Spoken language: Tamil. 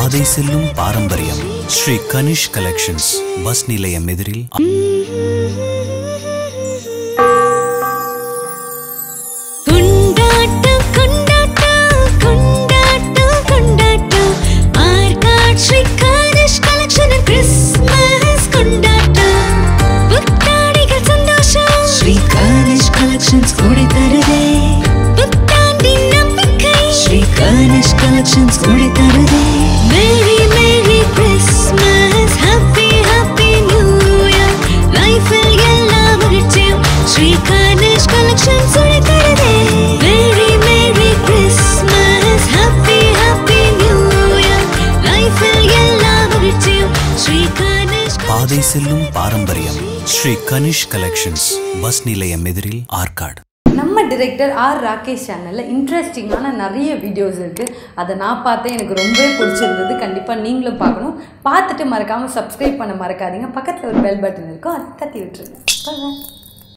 பாதை செல்லும் பாரம்பரியம் ஸ்ரீ கனிஷ் கலெக்ஷன்ஸ் பஸ் நிலையம் எதிரில் கொண்டாட்டம் கொண்டாட்டம் கொண்டாட்டம் கொண்டாட்டம் ஆர்காட் ஸ்ரீ கணேஷ் கலெக்ஷன் கிறிஸ்மஸ் கொண்டாட்டம் புத்தாடைகள் சந்தோஷம் ஸ்ரீ கணேஷ் கலெக்ஷன்ஸ் கூடை தருதே புத்தாண்டின் நம்பிக்கை ஸ்ரீ கணேஷ் கலெக்ஷன்ஸ் கூடை தருதே merry merry Christmas happy happy new year லைஃபில் எல்லா மகிழ்ச்சியும் ஸ்ரீ கணேஷ் கலெக்ஷன்ஸ் கூடை தருதே merry merry Christmas happy happy new year லைஃபில் எல்லா மகிழ்ச்சியும் ஸ்ரீ கணேஷ் பாதை செல்லும் பாரம்பரியம் ஸ்ரீ கனிஷ் கலெக்ஷன்ஸ் பஸ் நிலையம் எதிரில் ஆற்காடு நம்ம டிரெக்டர் ஆர் ராகேஷ் சேனலில் இன்ட்ரெஸ்டிங்கான நிறைய வீடியோஸ் இருக்குது அதை நான் பார்த்தேன் எனக்கு ரொம்பவே பிடிச்சிருந்தது கண்டிப்பாக நீங்களும் பார்க்கணும் பார்த்துட்டு மறக்காமல் சப்ஸ்கிரைப் பண்ண மறக்காதீங்க பக்கத்தில் ஒரு பெல் பட்டன் இருக்கும் அதை தட்டி விட்டுருங்க Bye bye.